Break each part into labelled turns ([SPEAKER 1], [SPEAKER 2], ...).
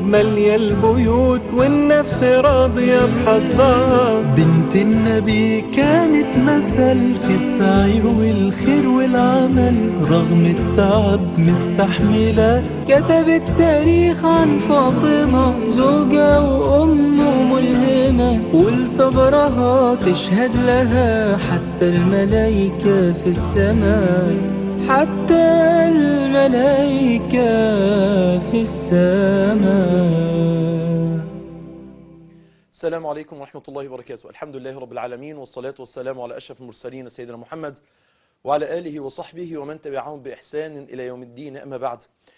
[SPEAKER 1] مالية البيوت والنفس راضية بحظها
[SPEAKER 2] بنت النبي كانت مثل في السعي والخير والعمل رغم التعب مستحملة
[SPEAKER 1] كتبت تاريخ عن فاطمة زوجة وأم ملهمة ولصبرها تشهد لها حتى الملايكة في السماء حتى الملايكة في السماء
[SPEAKER 3] السلام عليكم ورحمة الله وبركاته الحمد لله رب العالمين والصلاة والسلام على أشرف المرسلين سيدنا محمد وعلى آله وصحبه ومن تبعهم بإحسان إلى يوم الدين أما بعد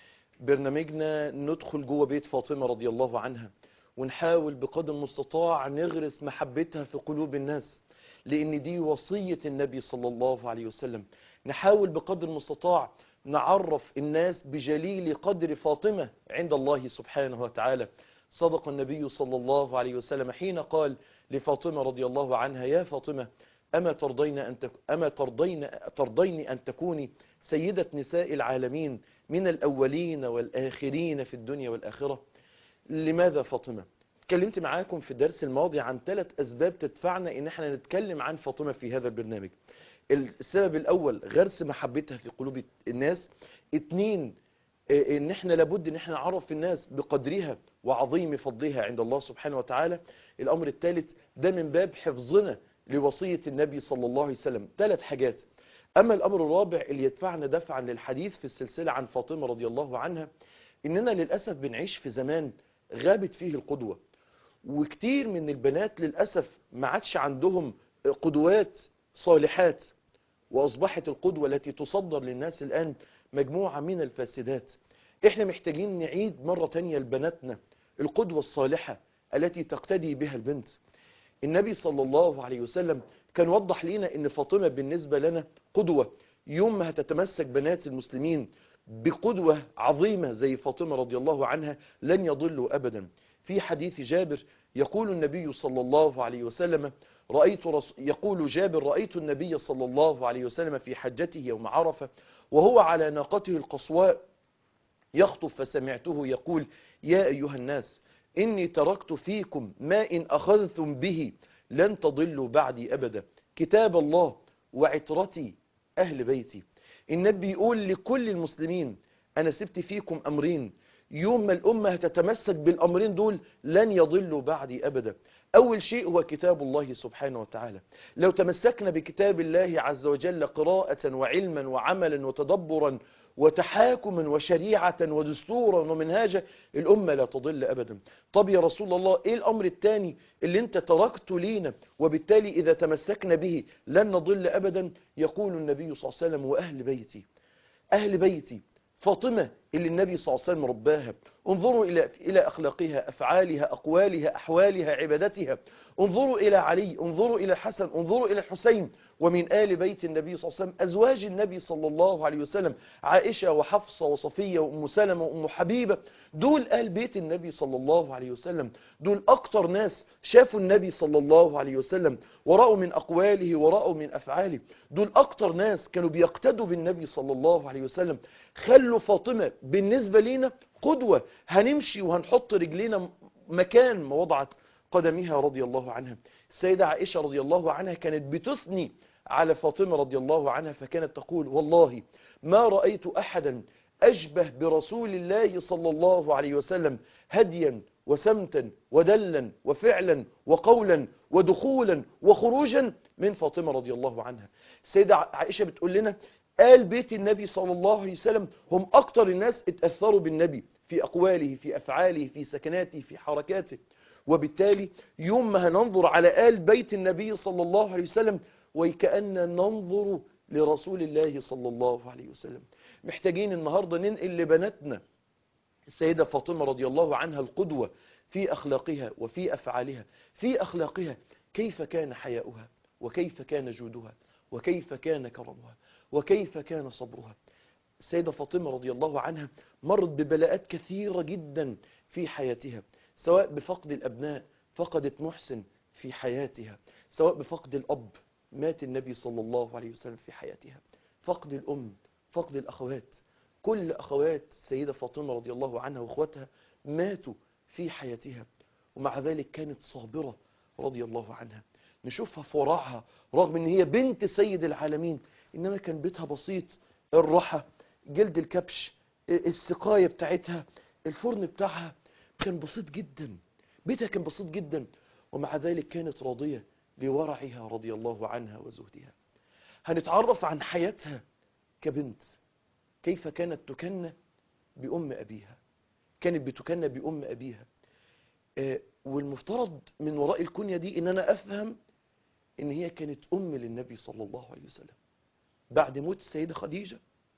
[SPEAKER 3] برنامجنا ندخل جوه بيت فاطمة رضي الله عنها ونحاول بقدر المستطاع نغرس محبتها في قلوب الناس لأن دي وصية النبي صلى الله عليه وسلم نحاول بقدر المستطاع نعرف الناس بجليل قدر فاطمة عند الله سبحانه وتعالى صدق النبي صلى الله عليه وسلم حين قال لفاطمة رضي الله عنها يا فاطمة أما ترضين أن, تك... أما ترضين... ترضين أن تكوني سيدة نساء العالمين من الأولين والآخرين في الدنيا والآخرة لماذا فاطمة اتكلمت معاكم في الدرس الماضي عن ثلاث أسباب تدفعنا إن احنا نتكلم عن فاطمة في هذا البرنامج السبب الأول غرس محبتها في قلوب الناس اتنين ان احنا لابد ان احنا نعرف الناس بقدرها وعظيم فضلها عند الله سبحانه وتعالى الامر الثالث ده من باب حفظنا لوصية النبي صلى الله عليه وسلم ثلاث حاجات اما الامر الرابع اللي يدفعنا دفعا للحديث في السلسلة عن فاطمة رضي الله عنها اننا للأسف بنعيش في زمان غابت فيه القدوة وكتير من البنات للأسف ما عادش عندهم قدوات صالحات وأصبحت القدوة التي تصدر للناس الآن مجموعة من الفاسدات احنا محتاجين نعيد مرة تانية لبناتنا القدوة الصالحة التي تقتدي بها البنت النبي صلى الله عليه وسلم كان وضح لنا ان فاطمة بالنسبة لنا قدوة يوم ما هتتمسك بنات المسلمين بقدوة عظيمة زي فاطمة رضي الله عنها لن يضلوا أبدا في حديث جابر يقول النبي صلى الله عليه وسلم رأيت رس... يقول جابر رأيت النبي صلى الله عليه وسلم في حجته يوم عرفة وهو على ناقته القصواء يخطب فسمعته يقول يا أيها الناس إني تركت فيكم ما إن أخذتم به لن تضلوا بعدي أبدا كتاب الله وعطرتي أهل بيتي النبي يقول لكل المسلمين أنا سبت فيكم أمرين يوم ما الأمة هتتمسك بالأمرين دول لن يضلوا بعدي أبدا أول شيء هو كتاب الله سبحانه وتعالى لو تمسكنا بكتاب الله عز وجل قراءة وعلما وعملا وتدبرا وتحاكما وشريعة ودستورا ومنهاجا الأمة لا تضل أبدا طب يا رسول الله إيه الأمر الثاني اللي انت تركته لينا وبالتالي إذا تمسكنا به لن نضل أبدا يقول النبي صلى الله عليه وسلم وأهل بيتي أهل بيتي فاطمة اللي النبي صلى الله عليه وسلم رباها انظروا إلى, إلى أخلاقها أفعالها أقوالها أحوالها عبادتها انظروا إلى علي انظروا إلى الحسن انظروا إلى الحسين ومن آل بيت النبي صلى الله عليه وسلم أزواج النبي صلى الله عليه وسلم عائشة وحفصة وصفية وأم سلمة وأم حبيبة دول آل بيت النبي صلى الله عليه وسلم دول أكتر ناس شافوا النبي صلى الله عليه وسلم ورأوا من أقواله ورأوا من أفعاله دول أكتر ناس كانوا بيقتدوا بالنبي صلى الله عليه وسلم خلوا فاطمة بالنسبة لينا قدوة هنمشي وهنحط رجلينا مكان ما وضعت قدمها رضي الله عنها السيدة عائشة رضي الله عنها كانت بتثني على فاطمة رضي الله عنها فكانت تقول والله ما رأيت أحدا أشبه برسول الله صلى الله عليه وسلم هديا وسمتا ودلا وفعلا وقولا ودخولا وخروجا من فاطمة رضي الله عنها السيدة عائشة بتقول لنا قال بيت النبي صلى الله عليه وسلم هم أكتر الناس اتأثروا بالنبي في أقواله في أفعاله في سكناته في حركاته وبالتالي يوم ما هننظر على آل بيت النبي صلى الله عليه وسلم وكأن ننظر لرسول الله صلى الله عليه وسلم محتاجين النهاردة ننقل لبناتنا السيدة فاطمة رضي الله عنها القدوة في أخلاقها وفي أفعالها في أخلاقها كيف كان حياؤها وكيف كان جودها وكيف كان كرمها وكيف كان صبرها السيدة فاطمة رضي الله عنها مرت ببلاءات كثيرة جدا في حياتها سواء بفقد الأبناء فقدت محسن في حياتها سواء بفقد الأب مات النبي صلى الله عليه وسلم في حياتها فقد الأم فقد الأخوات كل أخوات السيدة فاطمة رضي الله عنها وأخواتها ماتوا في حياتها ومع ذلك كانت صابرة رضي الله عنها نشوفها في ورعها رغم ان هي بنت سيد العالمين انما كان بيتها بسيط الرحى جلد الكبش السقاية بتاعتها الفرن بتاعها كان بسيط جدا بيتها كان بسيط جدا ومع ذلك كانت راضية لورعها رضي الله عنها وزهدها هنتعرف عن حياتها كبنت كيف كانت تكنى بأم أبيها كانت بتكنى بأم أبيها آه، والمفترض من وراء الكنية دي ان انا افهم ان هي كانت ام للنبي صلى الله عليه وسلم بعد موت السيدة خديجة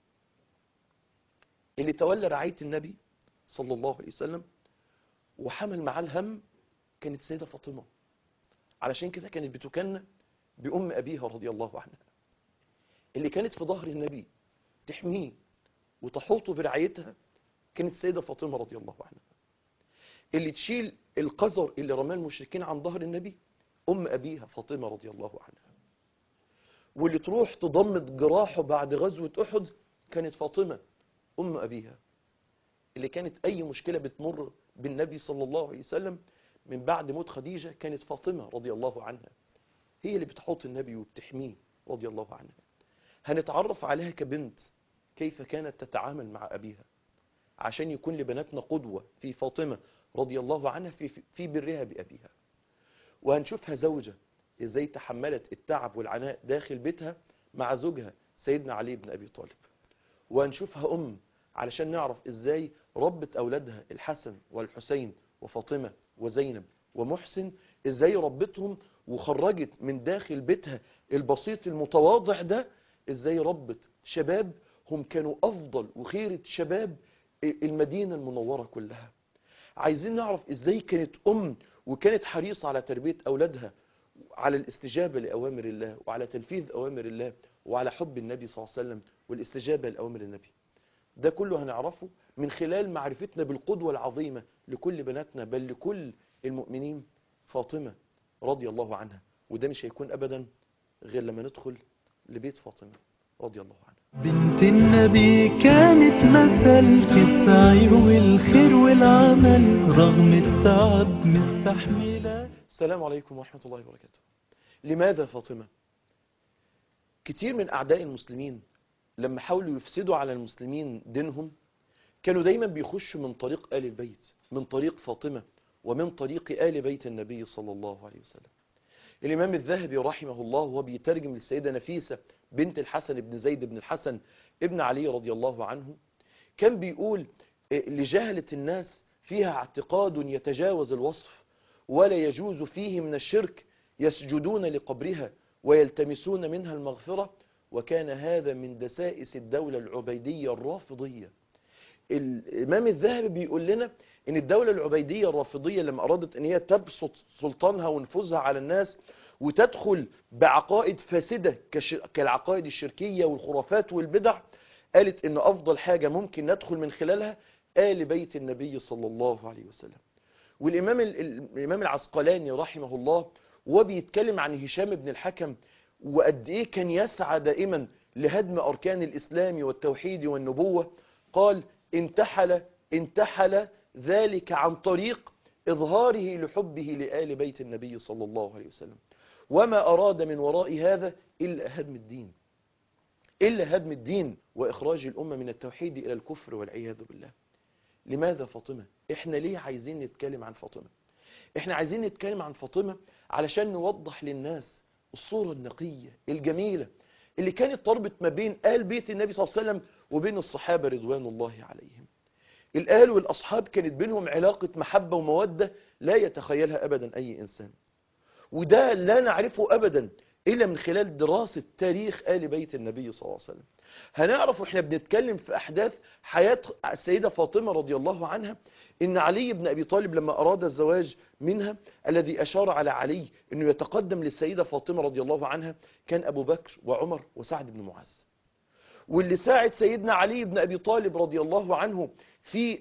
[SPEAKER 3] اللي تولى رعاية النبي صلى الله عليه وسلم وحمل معاه الهم كانت السيدة فاطمة علشان كده كانت بتكنى بأم أبيها رضي الله عنها اللي كانت في ظهر النبي تحميه وتحوطه برعايتها كانت السيدة فاطمة رضي الله عنها اللي تشيل القذر اللي رماه المشركين عن ظهر النبي أم أبيها فاطمة رضي الله عنها واللي تروح تضمد جراحه بعد غزوة أحد كانت فاطمة أم أبيها اللي كانت أي مشكلة بتمر بالنبي صلى الله عليه وسلم من بعد موت خديجة كانت فاطمة رضي الله عنها هي اللي بتحط النبي وبتحميه رضي الله عنها هنتعرف عليها كبنت كيف كانت تتعامل مع أبيها عشان يكون لبناتنا قدوة في فاطمة رضي الله عنها في, في برها بأبيها وهنشوفها زوجة ازاي تحملت التعب والعناء داخل بيتها مع زوجها سيدنا علي بن أبي طالب وهنشوفها أم علشان نعرف ازاي ربت أولادها الحسن والحسين وفاطمة وزينب ومحسن ازاي ربتهم وخرجت من داخل بيتها البسيط المتواضع ده ازاي ربت شباب هم كانوا أفضل وخيرة شباب المدينة المنورة كلها عايزين نعرف ازاي كانت ام وكانت حريصة على تربية اولادها على الاستجابة لأوامر الله وعلى تنفيذ أوامر الله وعلى حب النبي صلى الله عليه وسلم والاستجابة لأوامر النبي ده كله هنعرفه من خلال معرفتنا بالقدوة العظيمة لكل بناتنا بل لكل المؤمنين فاطمة رضي الله عنها وده مش هيكون أبدا غير لما ندخل لبيت فاطمة رضي الله عنها
[SPEAKER 2] بنت النبي كانت مثل في السعي والخير والعمل رغم التعب مستحملة
[SPEAKER 3] السلام عليكم ورحمة الله وبركاته لماذا فاطمة؟ كتير من أعداء المسلمين لما حاولوا يفسدوا على المسلمين دينهم كانوا دايما بيخشوا من طريق آل البيت من طريق فاطمة ومن طريق آل بيت النبي صلى الله عليه وسلم الإمام الذهبي رحمه الله وهو بيترجم للسيدة نفيسة بنت الحسن بن زيد بن الحسن ابن علي رضي الله عنه كان بيقول لجهلة الناس فيها اعتقاد يتجاوز الوصف ولا يجوز فيه من الشرك يسجدون لقبرها ويلتمسون منها المغفرة وكان هذا من دسائس الدولة العبيدية الرافضية الإمام الذهبي بيقول لنا ان الدولة العبيدية الرافضية لما أرادت ان هي تبسط سلطانها ونفوذها على الناس وتدخل بعقائد فاسدة كالعقائد الشركية والخرافات والبدع قالت ان أفضل حاجة ممكن ندخل من خلالها آل بيت النبي صلى الله عليه وسلم والإمام الإمام العسقلاني رحمه الله وبيتكلم عن هشام بن الحكم وقد إيه كان يسعى دائما لهدم أركان الإسلام والتوحيد والنبوة قال انتحل انتحل ذلك عن طريق إظهاره لحبه لآل بيت النبي صلى الله عليه وسلم وما أراد من وراء هذا إلا هدم الدين إلا هدم الدين وإخراج الأمة من التوحيد إلى الكفر والعياذ بالله لماذا فاطمة؟ إحنا ليه عايزين نتكلم عن فاطمة؟ إحنا عايزين نتكلم عن فاطمة علشان نوضح للناس الصورة النقية الجميلة اللي كانت تربط ما بين آل بيت النبي صلى الله عليه وسلم وبين الصحابة رضوان الله عليهم الآل والأصحاب كانت بينهم علاقة محبة ومودة لا يتخيلها أبدا أي إنسان وده لا نعرفه أبدا إلا من خلال دراسة تاريخ آل بيت النبي صلى الله عليه وسلم هنعرف وإحنا بنتكلم في أحداث حياة السيدة فاطمة رضي الله عنها إن علي بن أبي طالب لما أراد الزواج منها الذي أشار على علي أنه يتقدم للسيدة فاطمة رضي الله عنها كان أبو بكر وعمر وسعد بن معاذ واللي ساعد سيدنا علي بن أبي طالب رضي الله عنه في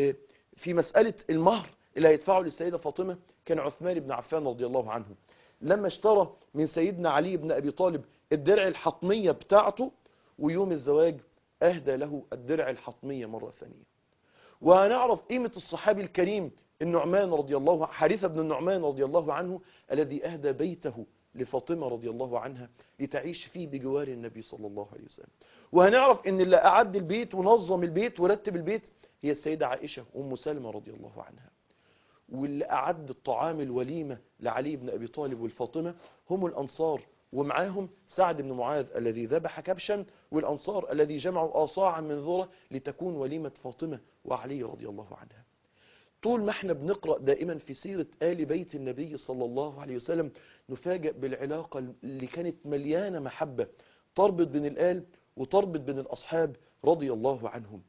[SPEAKER 3] في مسألة المهر اللي هيدفعه للسيدة فاطمة كان عثمان بن عفان رضي الله عنه لما اشترى من سيدنا علي بن أبي طالب الدرع الحطمية بتاعته ويوم الزواج أهدى له الدرع الحطمية مرة ثانية وهنعرف قيمة الصحابي الكريم النعمان رضي الله حارثة بن النعمان رضي الله عنه الذي أهدى بيته لفاطمة رضي الله عنها لتعيش فيه بجوار النبي صلى الله عليه وسلم وهنعرف ان اللي أعد البيت ونظم البيت ورتب البيت هي السيدة عائشة أم سلمة رضي الله عنها واللي أعد الطعام الوليمة لعلي بن أبي طالب والفاطمة هم الأنصار ومعاهم سعد بن معاذ الذي ذبح كبشا والأنصار الذي جمعوا آصاعا من ذرة لتكون وليمة فاطمة وعلي رضي الله عنها طول ما احنا بنقرأ دائما في سيرة آل بيت النبي صلى الله عليه وسلم نفاجأ بالعلاقة اللي كانت مليانة محبة تربط بين الآل وتربط بين الأصحاب رضي الله عنهم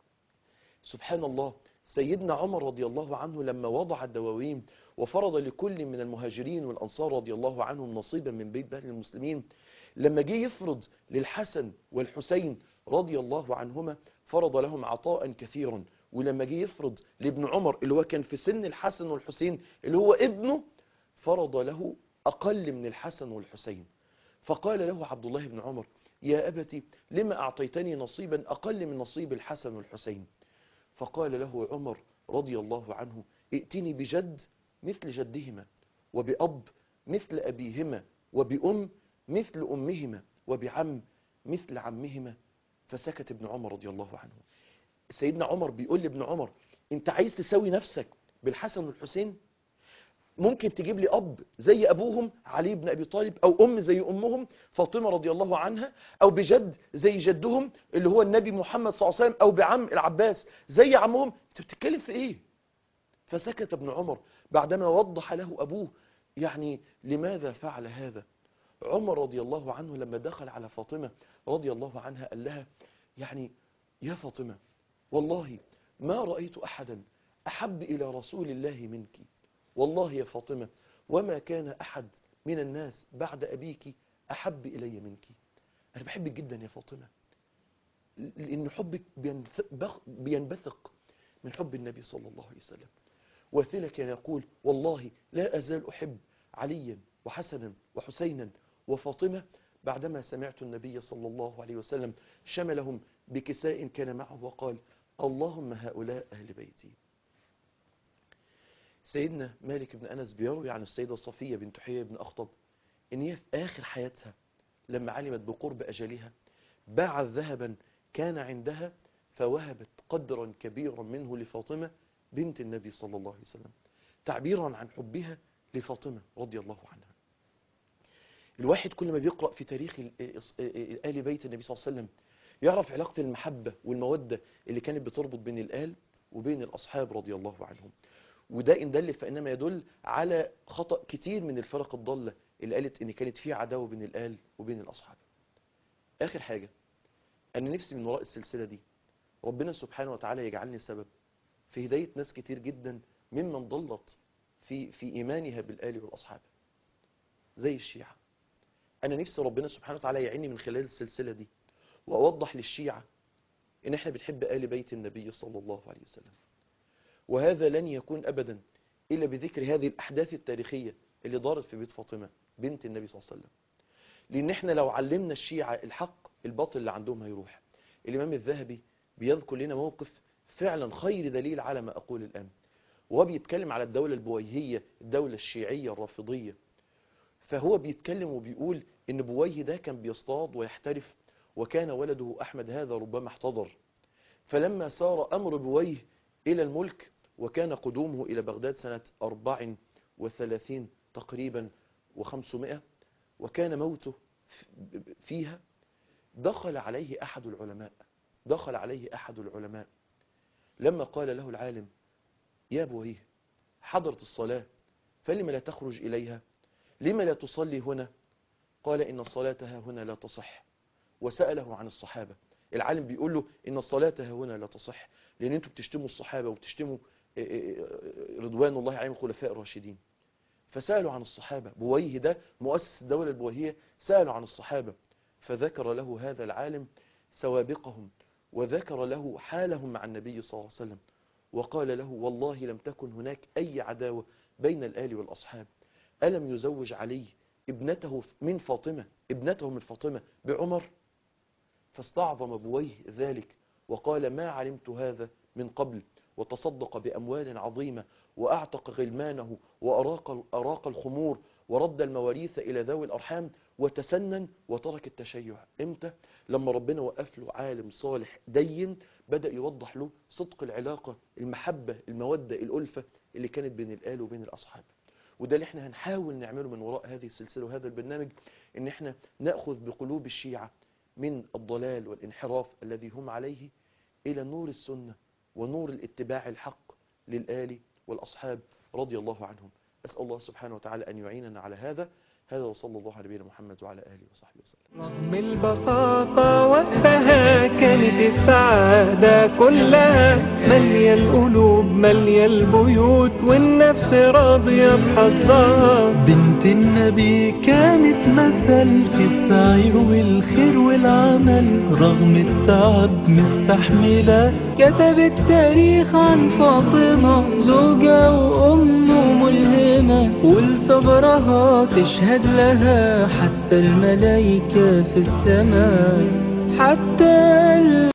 [SPEAKER 3] سبحان الله سيدنا عمر رضي الله عنه لما وضع الدواوين وفرض لكل من المهاجرين والأنصار رضي الله عنهم نصيبا من بيت بهل المسلمين لما جه يفرض للحسن والحسين رضي الله عنهما فرض لهم عطاء كثيرا ولما جه يفرض لابن عمر اللي هو كان في سن الحسن والحسين اللي هو ابنه فرض له أقل من الحسن والحسين فقال له عبد الله بن عمر يا أبتي لما أعطيتني نصيبا أقل من نصيب الحسن والحسين فقال له عمر رضي الله عنه ائتني بجد مثل جدهما وبأب مثل أبيهما وبأم مثل أمهما وبعم مثل عمهما فسكت ابن عمر رضي الله عنه سيدنا عمر بيقول لابن عمر انت عايز تساوي نفسك بالحسن والحسين ممكن تجيب لي أب زي أبوهم علي بن أبي طالب أو أم زي أمهم فاطمة رضي الله عنها أو بجد زي جدهم اللي هو النبي محمد صلى الله عليه وسلم أو بعم العباس زي عمهم أنت بتتكلم في إيه فسكت ابن عمر بعدما وضح له أبوه يعني لماذا فعل هذا عمر رضي الله عنه لما دخل على فاطمة رضي الله عنها قال لها يعني يا فاطمة والله ما رأيت أحدا أحب إلى رسول الله منك والله يا فاطمة وما كان أحد من الناس بعد أبيك أحب إلي منك أنا بحبك جدا يا فاطمة لأن حبك بينبثق من حب النبي صلى الله عليه وسلم وثيلة كان يقول والله لا أزال أحب عليا وحسنا وحسينا وفاطمة بعدما سمعت النبي صلى الله عليه وسلم شملهم بكساء كان معه وقال اللهم هؤلاء أهل بيتي سيدنا مالك بن أنس بيروي عن السيدة صفية بنت حيي بن أخطب إن هي في آخر حياتها لما علمت بقرب أجلها باعت ذهبا كان عندها فوهبت قدرا كبيرا منه لفاطمة بنت النبي صلى الله عليه وسلم تعبيرا عن حبها لفاطمة رضي الله عنها الواحد كل ما بيقرأ في تاريخ آل بيت النبي صلى الله عليه وسلم يعرف علاقة المحبة والمودة اللي كانت بتربط بين الآل وبين الأصحاب رضي الله عنهم وده إن دل فإنما يدل على خطأ كتير من الفرق الضالة اللي قالت إن كانت في عداوة بين الآل وبين الأصحاب آخر حاجة أنا نفسي من وراء السلسلة دي ربنا سبحانه وتعالى يجعلني سبب في هداية ناس كتير جدا ممن ضلت في في إيمانها بالآل والأصحاب زي الشيعة أنا نفسي ربنا سبحانه وتعالى يعيني من خلال السلسلة دي وأوضح للشيعة إن إحنا بنحب آل بيت النبي صلى الله عليه وسلم وهذا لن يكون أبدا إلا بذكر هذه الأحداث التاريخية اللي دارت في بيت فاطمة بنت النبي صلى الله عليه وسلم لأن إحنا لو علمنا الشيعة الحق الباطل اللي عندهم هيروح الإمام الذهبي بيذكر لنا موقف فعلا خير دليل على ما أقول الآن وهو بيتكلم على الدولة البويهية الدولة الشيعية الرافضية فهو بيتكلم وبيقول إن بويه ده كان بيصطاد ويحترف وكان ولده أحمد هذا ربما احتضر فلما سار أمر بويه إلى الملك وكان قدومه إلى بغداد سنة 34 تقريبا و500 وكان موته فيها دخل عليه أحد العلماء دخل عليه أحد العلماء لما قال له العالم يا بويه حضرت الصلاة فلما لا تخرج إليها لما لا تصلي هنا قال إن الصلاة ها هنا لا تصح وسأله عن الصحابة العالم بيقول له إن الصلاة ها هنا لا تصح لأن أنتوا بتشتموا الصحابة وبتشتموا رضوان الله عليهم الخلفاء الراشدين فسألوا عن الصحابة بويه ده مؤسس الدولة البويهية سألوا عن الصحابة فذكر له هذا العالم سوابقهم وذكر له حالهم مع النبي صلى الله عليه وسلم وقال له والله لم تكن هناك أي عداوة بين الآل والأصحاب ألم يزوج علي ابنته من فاطمة ابنته من فاطمة بعمر فاستعظم بويه ذلك وقال ما علمت هذا من قبل وتصدق بأموال عظيمة وأعتق غلمانه وأراق, أراق الخمور ورد المواريث إلى ذوي الأرحام وتسنن وترك التشيع إمتى؟ لما ربنا وقف له عالم صالح دين بدأ يوضح له صدق العلاقة المحبة المودة الألفة اللي كانت بين الآل وبين الأصحاب وده اللي احنا هنحاول نعمله من وراء هذه السلسلة وهذا البرنامج ان احنا نأخذ بقلوب الشيعة من الضلال والانحراف الذي هم عليه إلى نور السنة ونور الاتباع الحق للآل والأصحاب رضي الله عنهم أسأل الله سبحانه وتعالى أن يعيننا على هذا هذا وصلى الله على نبينا محمد وعلى آله وصحبه وسلم
[SPEAKER 1] رغم البساطة وقتها كانت السعادة كلها مالية القلوب مالية البيوت والنفس راضية بحظها
[SPEAKER 2] بنت النبي كانت مثل في السعي والخير والعمل رغم التعب مستحملة
[SPEAKER 1] كتب التاريخ عن فاطمة زوجة وأم ملهمة ولصبرها تشهد لها حتى الملايكة في السماء حتى